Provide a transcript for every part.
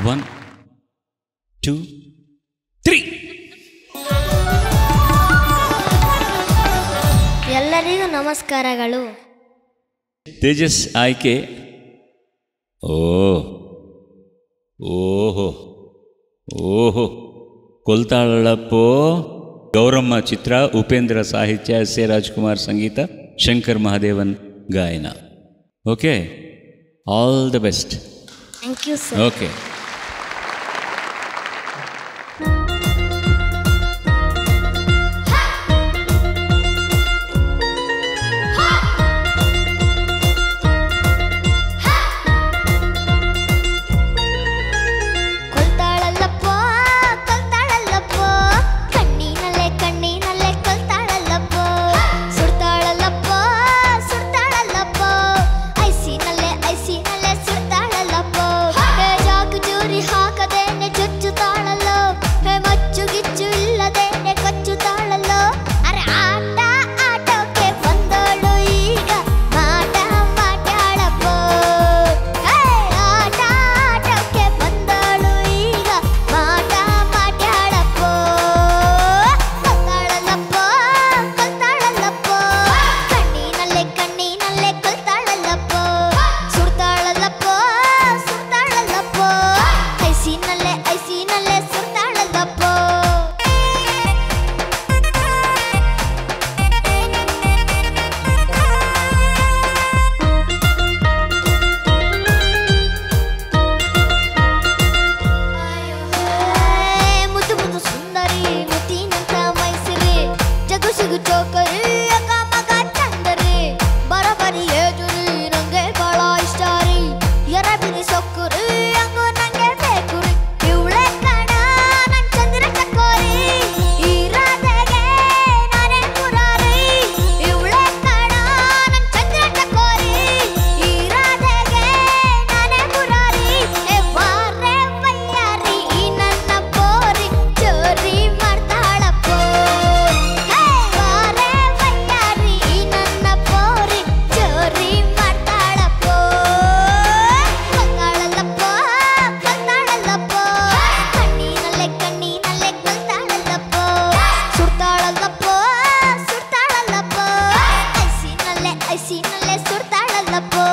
One two three ಎಲ್ಲರಿಗೂ ನಮಸ್ಕಾರಗಳು ತೇಜಸ್ ಆಯ್ಕೆ ಓ ಓಹೋ ಓಹೋ ಕೊಲ್ತಾಳಪ್ಪೋ ಗೌರಮ್ಮ ಚಿತ್ರ ಉಪೇಂದ್ರ ಸಾಹಿತ್ಯ ಎಸ್ ಎ ರಾಜ್ಕುಮಾರ್ ಸಂಗೀತ ಶಂಕರ್ ಮಹಾದೇವನ್ ಗಾಯನ okay all the best thank you sir okay ಕೊಲ್ತಾಳಲ್ಲಪ್ಪೋ ಕೊಲ್ತಾಳಲ್ಲಪ್ಪೋ ಕಣ್ಣಿನಲ್ಲೇ ಕಣ್ಣಿನಲ್ಲೇ ಕೊಲ್ತಾಳಲ್ಲಪ್ಪೋ ಸುಡ್ತಾಳಲ್ಲಪ್ಪೋ ಸುಡ್ತಾಳಲ್ಲಪ್ಪೋ ಐಸಿನಲ್ಲೇ ಐಸಿನಲ್ಲೇ ಸುಡ್ತಾಳಲ್ಲಪ್ಪೋ ಹೇ ಜಾಕು ಜೂರಿ ಹಾಕದೇನೆ ಚುಚ್ಚುತ್ತಾಳಲ್ಲೋ ಹೇ ಮಚ್ಚು ಗಿಚ್ಚು ಇಲ್ಲದೇನೆ ಕೊಚ್ಚುತ್ತಾಳಲ್ಲೋ ಅರೆ ಆಟ ಆಟೋಕೆ ಬಂದೋಳು ಈಗ ಮಾಟ ಮಾಟ್ಯಾಳಪ್ಪೋ ಹೇ ಆಟ ಆಟೋಕೆ ಬಂದೋಳು ಈಗ ಮಾಟ ಮಾಟ್ಯಾಳಪ್ಪೋ ಕೊಲ್ತಾಳಲ್ಲಪ್ಪೋ ಕೊಲ್ತಾಳಲ್ಲಪ್ಪೋ ಕಣ್ಣಿನಲ್ಲೇ ಕಣ್ಣಿನಲ್ಲೇ ಕೊಲ್ತಾಳಲ್ಲಪ್ಪೋ ಸುಡ್ತಾಳಲ್ಲಪ್ಪೋ ಸುಡ್ತಾಳಲ್ಲಪ್ಪೋ ಐಸಿನಲ್ಲೇ ಐಸಿನಲ್ಲೇ ಸುಡ್ತಾಳಲ್ಲಪ್ಪೋ ಮುದ್ದು ಮುದ್ದು ಸುಂದರಿ ಮುತ್ತಿನಂತ ಮೈಸರಿ ಜಗು ಸಿಗು ಚೋಕರಿ ಅಕ್ಕ ಮಗ ಚಂದರಿ ಬರಬರಿ ಏಜುರಿ ನಂಗೆ ಬಹಳ ಇಷ್ಟ ರೀ ಎರಬಿರಿ ಸೊಕ್ಕುರಿ ಹಂಗು ನಂಗೆ ಬೇಕು ರೀ ಇವಳೆ ಕಣ ನನ್ ಚಂದ್ರ ಚಕೋರಿ ಈ ರಾಧೆಗೆ ನಾನೇ ಮುರಾರಿ ಇವಳೆ ಕಣ ನನ್ ಚಂದ್ರ ಚಕೋರಿ ಈ ರಾಧೆಗೆ ನಾನೇ ಮುರಾರಿ ಏ ವಾರೆ ವಯ್ಯಾರಿ ಈ ನನ್ನ ಪೋರಿ ಚೋರಿ ಮಾಡ್ತಾಳಪ್ಪೋ ಹೇ ವಾರೆ ವಯ್ಯಾರಿ ಈ ನನ್ನ ಪೋರಿ ಚೋರಿ ಮಾಡ್ತಾಳಪ್ಪೋ ಕೊಲ್ತಾಳಲ್ಲಪ್ಪೋ ಕೊಲ್ತಾಳಲ್ಲಪ್ಪೋ ಕಣ್ಣಿನಲ್ಲೇ ಕಣ್ಣಿನಲ್ಲೇ ಕೊಲ್ತಾಳಲ್ಲಪ್ಪೋ ಸುಡ್ತಾಳಲ್ಲಪ್ಪೋ ಸುಡ್ತಾಳಲ್ಲಪ್ಪೋ ಐಸಿನಲ್ಲೇ ಐಸಿನಲ್ಲೇ ಸುಡ್ತಾಳಲ್ಲಪ್ಪೋ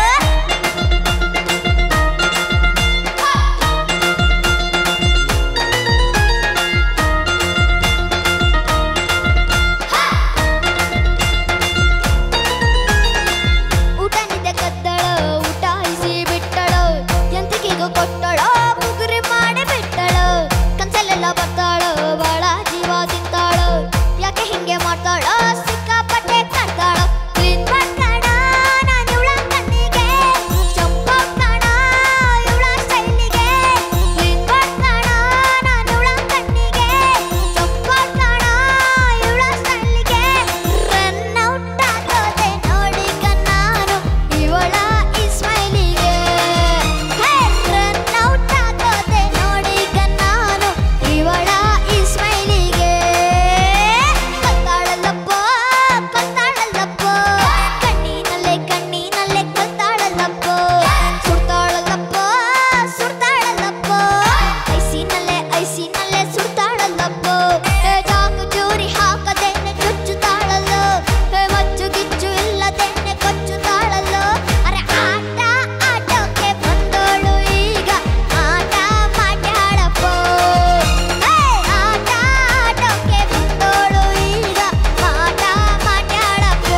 ಊಟ ನಿದ್ದೆ ಕದ್ದಳು ಊಟ ಇಸಿ ಬಿಟ್ಟಳು ಎಂತಿಗೆಗೂ ಕೊಟ್ಟಳು ಮುಗುರಿ ಮಾಡಿ ಬಿಟ್ಟಳು ಕನ್ಸಲ್ಲೆಲ್ಲ ಬರ್ತಾಳು ಬಾಳ ಜೀವ ತಿಂತಾಳು ಯಾಕೆ ಹಿಂಗೆ ಮಾಡ್ತಾಳು ಸಿಕ್ಕಾಪಟ್ಟೆ ಕಾಡ್ತಾಳು ಕ್ಲೀನ್ ಮಾಡ್ತಾಳ ನಾನು ಇವಳ ಕಣ್ಣಿಗೆ ಚಂಪಾಗ್ತಾಳ ಇವಳ ಸ್ಟೈಲಿಗೆ ಕ್ಲೀನ್ ಮಾಡ್ತಾಳ ನಾನು ಇವಳ ಕಣ್ಣಿಗೆ ಚಂಪಾಗ್ತಾಳ ಇವಳ ಸ್ಟೈಲಿಗೆ ರನ್ ಔಟ್ ಆಗೋದೆ ನೋಡಿ ನಾನು ಇವಳ ಈ ಸ್ಮೈಲಿಗೆ ಹೇ ರನ್ ಔಟ್ ಆಗೋದೆ ನೋಡಿ ನಾನು ಇವಳ ಈ ಸ್ಮೈಲಿಗೆ ಕಲ್ತಾಳಲ್ಲಪ್ಪೋ ಕಲ್ತಾಳಲ್ಲಪ್ಪೋ ಕಣ್ಣಿನಲ್ಲೇ ಕಣ್ಣಿನಲ್ಲೇ ಕಲ್ತಾಳಲ್ಲಪ್ಪೋ ಸುಡ್ತಾಳಲ್ಲಪ್ಪೋ ಸುಡ್ತಾಳಲ್ಲಪ್ಪೋ ಐಸಿನಲ್ಲೇ ಐಸಿನಲ್ಲೇ ಸುಡ್ತಾಳಲ್ಲಪ್ಪೋ ಏ ಜಾಕು ಚೂರಿ ಹಾಕದೇನೆ ಚುಚ್ಚುತ್ತಾಳಲ್ಲೋ ಏ ಮಚ್ಚು ಗಿಚ್ಚು ಇಲ್ಲದೇನೆ ಕೊಚ್ಚುತ್ತಾಳಲ್ಲೋ ಅರೆ ಆಟ ಆಟೋಕೆ ಬಂದೋಳು ಈಗ ಆಟ ಮಾಡ್ಯಾಳಪ್ಪೋ ಹೇ ಆಟ ಆಟೋಕೆ ಬಂದೋಳು ಈಗ ಆಟ ಮಾಡ್ಯಾಳಪ್ಪೋ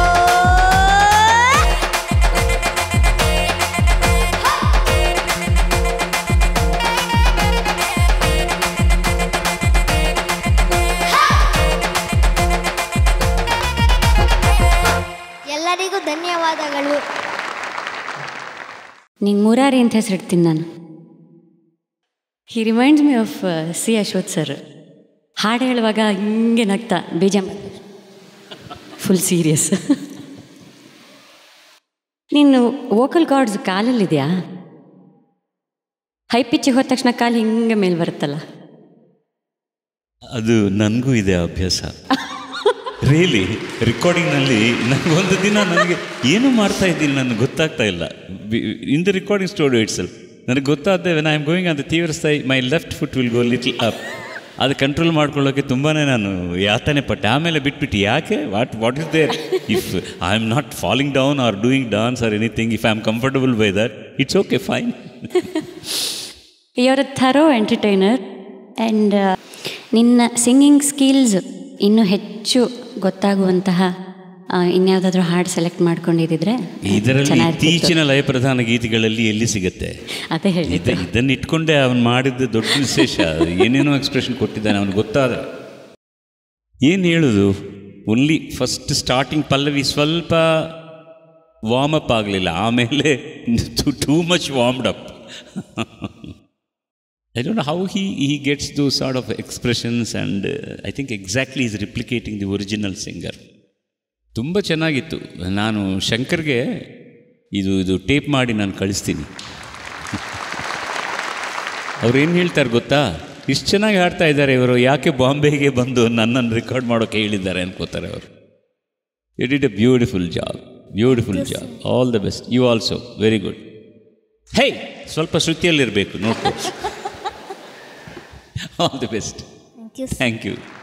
ಎಲ್ಲರಿಗೂ ಧನ್ಯವಾದಗಳು ನಿಂಗೆ ಮುರಾರಿ ಅಂತ ಹೆಸರಿಡ್ತೀನಿ ನಾನು he reminds me of C Ashwath sir ಹಾಡು ಹೇಳುವಾಗ ಹಿಂಗೆ ನಗ್ತಾ ಬೇಜಾಮ್ ಫುಲ್ ಸೀರಿಯಸ್ ನೀನು ವೋಕಲ್ ಕಾರ್ಡ್ಸ್ ಕಾಲಲ್ಲಿದೆಯಾ ಹೈ ಪಿಚ್ಚಿಗೆ ಹೋದ ತಕ್ಷಣ ಕಾಲು ಹಿಂಗೆ ಮೇಲೆ ಬರುತ್ತಲ್ಲ ಅದು ನನಗೂ ಇದೆ ಅಭ್ಯಾಸ ರಿಯಲಿ ರೆಕಾರ್ಡಿಂಗ್ನಲ್ಲಿ ನನಗೊಂದು ದಿನ ನನಗೆ ಏನು ಮಾಡ್ತಾ ಇದ್ದೀನಿ ನನಗೆ ಗೊತ್ತಾಗ್ತಾ ಇಲ್ಲ in the recording studio itself ನನಗೆ ಗೊತ್ತಾದ್ದೆ ವೆನ್ ಐ ಆಮ್ ಗೋಯಿಂಗ್ ಅಂತ ತೀವ್ರ ಸ್ಥಾಯಿ my left foot will go little up ಅದು ಕಂಟ್ರೋಲ್ ಮಾಡ್ಕೊಳ್ಳೋಕೆ ತುಂಬಾ ನಾನು ಯಾತನೆ ಪಟ್ಟೆ ಆಮೇಲೆ ಬಿಟ್ಬಿಟ್ಟು ಯಾಕೆ what what is there if I am not falling down or doing dance or anything if I am comfortable by that it's okay fine you are a thorough entertainer and ನಿನ್ನ singing skills ಇನ್ನೂ ಹೆಚ್ಚು ಗೊತ್ತಾಗುವಂತಹ ಆ, ಇನ್ಯಾವುದಾದ್ರೂ ಹಾಡು select ಮಾಡ್ಕೊಂಡಿದ್ದಿದ್ರೆ ಇದರಲ್ಲಿ ಚೆನ್ನಾಗಿರ್ತಿತ್ತು. ಇತ್ತೀಚಿನ ಲಯ ಪ್ರಧಾನ ಗೀತೆಗಳಲ್ಲಿ ಎಲ್ಲಿ ಸಿಗುತ್ತೆ ಅದೇ ಹೇಳಿದ್ದೆ ಇದ ಇದನ್ನು ಇಟ್ಕೊಂಡೆ ಅವನು ಮಾಡಿದ್ದು ದೊಡ್ಡ ವಿಶೇಷ ಏನೇನೋ ಎಕ್ಸ್ಪ್ರೆಷನ್ ಕೊಟ್ಟಿದ್ದಾನೆ ಅವನಿಗೆ ಗೊತ್ತಾದ ಏನು ಹೇಳೋದು ಓನ್ಲಿ ಫಸ್ಟ್ ಸ್ಟಾರ್ಟಿಂಗ್ ಪಲ್ಲವಿ ಸ್ವಲ್ಪ ವಾರ್ಮ್ ಅಪ್ ಆಗಲಿಲ್ಲ ಆಮೇಲೆ too much warmed up I don't how he he gets those sort of expressions and I think exactly is replicating the original singer ತುಂಬ ಚೆನ್ನಾಗಿತ್ತು ನಾನು ಶಂಕರ್ಗೆ ಇದು ಇದು ಟೇಪ್ ಮಾಡಿ ನಾನು ಕಳಿಸ್ತೀನಿ ಅವ್ರು ಏನು ಹೇಳ್ತಾರೆ ಗೊತ್ತಾ ಇಷ್ಟು ಚೆನ್ನಾಗಿ ಹಾಡ್ತಾ ಇದ್ದಾರೆ ಇವರು ಯಾಕೆ ಬಾಂಬೆಗೆ ಬಂದು ನನ್ನನ್ನು ರೆಕಾರ್ಡ್ ಮಾಡೋಕ್ಕೆ ಹೇಳಿದ್ದಾರೆ ಅನ್ಕೋತಾರೆ ಅವರು it it a beautiful job beautiful job all the best you also very good ಹೇ ಸ್ವಲ್ಪ ಶ್ರುತಿಯಲ್ಲಿರಬೇಕು ನೋಡ್ಕೊ all the best thank you thank you